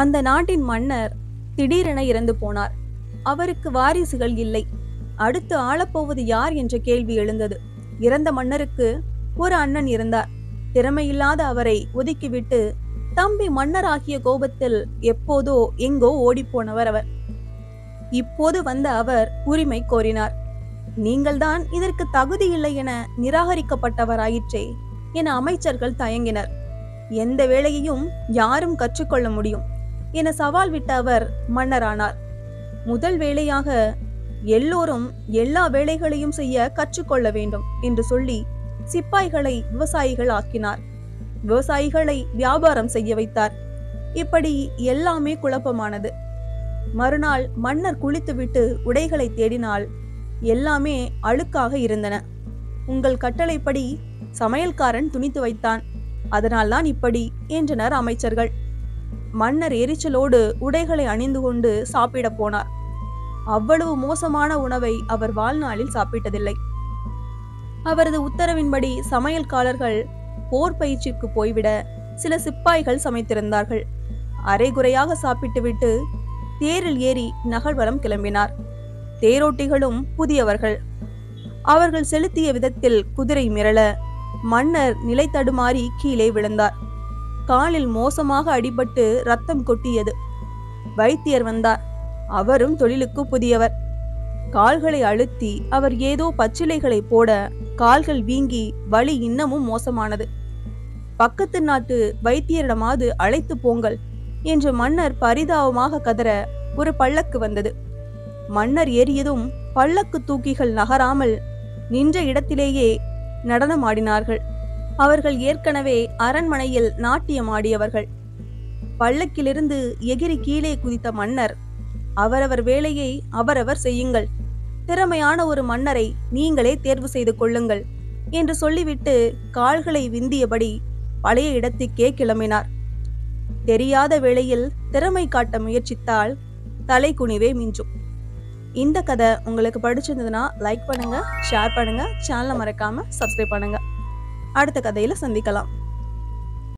அந்த நாட்டின் மன்னர் திடீரென இறந்து போனார் அவருக்கு வாரிசுகள் இல்லை அடுத்து ஆளப்போவது யார் என்ற கேள்வி எழுந்தது இறந்த மன்னருக்கு ஒரு அண்ணன் இருந்தார் திறமையில்லாத அவரை ஒதுக்கிவிட்டு தம்பி மன்னராகிய கோபத்தில் எப்போதோ எங்கோ ஓடிப்போனவர் அவர் இப்போது வந்த அவர் உரிமை கோரினார் நீங்கள்தான் இதற்கு தகுதி இல்லை என நிராகரிக்கப்பட்டவராயிற்றே என அமைச்சர்கள் தயங்கினர் எந்த வேலையையும் யாரும் கற்றுக்கொள்ள முடியும் என சவால் விட்ட அவர் மன்னரானார் முதல் வேலையாக எல்லோரும் எல்லா வேலைகளையும் செய்ய கற்றுக்கொள்ள வேண்டும் என்று சொல்லி சிப்பாய்களை விவசாயிகள் ஆக்கினார் விவசாயிகளை வியாபாரம் செய்ய வைத்தார் இப்படி எல்லாமே குழப்பமானது மறுநாள் மன்னர் குளித்துவிட்டு உடைகளை தேடினால் எல்லாமே அழுக்காக இருந்தன உங்கள் கட்டளைப்படி சமையல்காரன் துணித்து வைத்தான் அதனால்தான் இப்படி என்றனர் அமைச்சர்கள் மன்னர் எரிச்சலோடு உடைகளை அணிந்து கொண்டு சாப்பிடப் போனார் அவ்வளவு மோசமான உணவை அவர் வாழ்நாளில் சாப்பிட்டதில்லை அவரது உத்தரவின்படி சமையல்காரர்கள் போர் பயிற்சிக்கு போய்விட சில சிப்பாய்கள் சமைத்திருந்தார்கள் அரைகுறையாக சாப்பிட்டுவிட்டு தேரில் ஏறி நகர்வலம் கிளம்பினார் தேரோட்டிகளும் புதியவர்கள் அவர்கள் செலுத்திய விதத்தில் குதிரை மிரள மன்னர் நிலை தடுமாறி கீழே விழுந்தார் காலில் மோசமாக அடிபட்டு ரத்தம் கொட்டியது வைத்தியர் வந்தார் அவரும் தொழிலுக்கு புதியவர் கால்களை அழுத்தி அவர் ஏதோ பச்சிலைகளை போட கால்கள் வீங்கி வலி இன்னமும் மோசமானது பக்கத்து நாட்டு வைத்தியரிடமாவது அழைத்து போங்கள் என்று மன்னர் பரிதாபமாக கதற ஒரு பல்லக்கு வந்தது மன்னர் ஏறியதும் பல்லக்கு தூக்கிகள் நகராமல் நின்ற இடத்திலேயே நடனமாடினார்கள் அவர்கள் ஏற்கனவே அரண்மனையில் நாட்டியமாடியவர்கள் பல்லக்கிலிருந்து எகிரி கீழே குதித்த மன்னர் அவரவர் வேலையை அவரவர் செய்யுங்கள் திறமையான ஒரு மன்னரை நீங்களே தேர்வு செய்து கொள்ளுங்கள் என்று சொல்லிவிட்டு கால்களை விந்தியபடி பழைய இடத்துக்கே கிளம்பினார் தெரியாத வேளையில் திறமை காட்ட முயற்சித்தால் தலை குனிவே மிஞ்சும் இந்த கதை உங்களுக்கு பிடிச்சிருந்ததுன்னா லைக் பண்ணுங்க ஷேர் பண்ணுங்க சேனலை மறக்காம சப்ஸ்கிரைப் பண்ணுங்க அடுத்த கதையில சந்திக்கலாம்